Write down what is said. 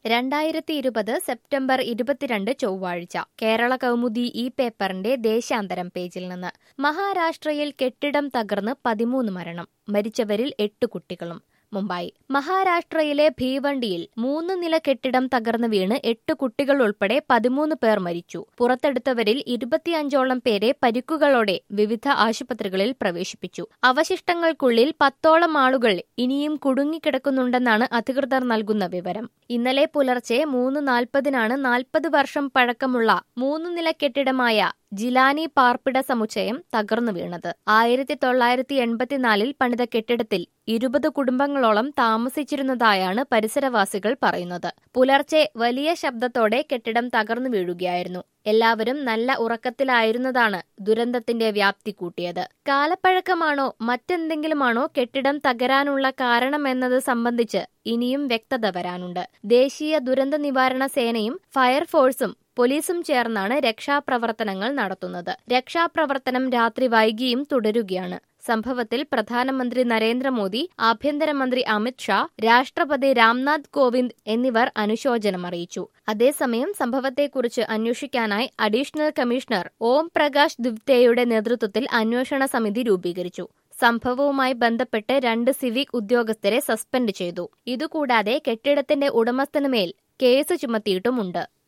രണ്ടായിരത്തി ഇരുപത് സെപ്റ്റംബർ ഇരുപത്തിരണ്ട് ചൊവ്വാഴ്ച കേരള കൗമുദി ഈ പേപ്പറിന്റെ ദേശാന്തരം പേജിൽ നിന്ന് മഹാരാഷ്ട്രയിൽ കെട്ടിടം തകർന്ന് പതിമൂന്ന് മരണം മരിച്ചവരിൽ എട്ട് കുട്ടികളും മുംബൈ മഹാരാഷ്ട്രയിലെ ഭീവണ്ടിയിൽ മൂന്ന് നില കെട്ടിടം തകർന്നു വീണ് എട്ട് കുട്ടികൾ ഉൾപ്പെടെ പതിമൂന്ന് പേർ മരിച്ചു പുറത്തെടുത്തവരിൽ ഇരുപത്തിയഞ്ചോളം പേരെ പരിക്കുകളോടെ വിവിധ ആശുപത്രികളിൽ പ്രവേശിപ്പിച്ചു അവശിഷ്ടങ്ങൾക്കുള്ളിൽ പത്തോളം ആളുകൾ ഇനിയും കുടുങ്ങിക്കിടക്കുന്നുണ്ടെന്നാണ് അധികൃതർ നൽകുന്ന വിവരം ഇന്നലെ പുലർച്ചെ മൂന്ന് നാൽപ്പതിനാണ് നാൽപ്പത് വർഷം പഴക്കമുള്ള മൂന്ന് നില കെട്ടിടമായ ജിലാനി പാർപ്പിട സമുച്ചയം തകർന്നു വീണത് ആയിരത്തി തൊള്ളായിരത്തി എൺപത്തിനാലിൽ പണിത കെട്ടിടത്തിൽ ഇരുപത് കുടുംബങ്ങളോളം താമസിച്ചിരുന്നതായാണ് പരിസരവാസികൾ പറയുന്നത് പുലർച്ചെ വലിയ ശബ്ദത്തോടെ കെട്ടിടം തകർന്നു വീഴുകയായിരുന്നു എല്ലാവരും നല്ല ഉറക്കത്തിലായിരുന്നതാണ് ദുരന്തത്തിന്റെ വ്യാപ്തി കൂട്ടിയത് കാലപ്പഴക്കമാണോ മറ്റെന്തെങ്കിലുമാണോ കെട്ടിടം തകരാനുള്ള കാരണമെന്നത് സംബന്ധിച്ച് ഇനിയും വ്യക്തത വരാനുണ്ട് ദേശീയ ദുരന്ത നിവാരണ സേനയും ഫയർഫോഴ്സും പോലീസും ചേർന്നാണ് രക്ഷാപ്രവർത്തനങ്ങൾ നടത്തുന്നത് രക്ഷാപ്രവർത്തനം രാത്രി വൈകിയും തുടരുകയാണ് സംഭവത്തിൽ പ്രധാനമന്ത്രി നരേന്ദ്രമോദി ആഭ്യന്തരമന്ത്രി അമിത് ഷാ രാഷ്ട്രപതി രാംനാഥ് കോവിന്ദ് എന്നിവർ അനുശോചനം അറിയിച്ചു അതേസമയം സംഭവത്തെക്കുറിച്ച് അന്വേഷിക്കാനായി അഡീഷണൽ കമ്മീഷണർ ഓം പ്രകാശ് ദിവ്തയുടെ നേതൃത്വത്തിൽ അന്വേഷണ സമിതി രൂപീകരിച്ചു സംഭവവുമായി ബന്ധപ്പെട്ട് രണ്ട് സിവിക് ഉദ്യോഗസ്ഥരെ സസ്പെൻഡ് ചെയ്തു ഇതുകൂടാതെ കെട്ടിടത്തിന്റെ ഉടമസ്ഥനുമേൽ കേസ് ചുമത്തിയിട്ടുമുണ്ട്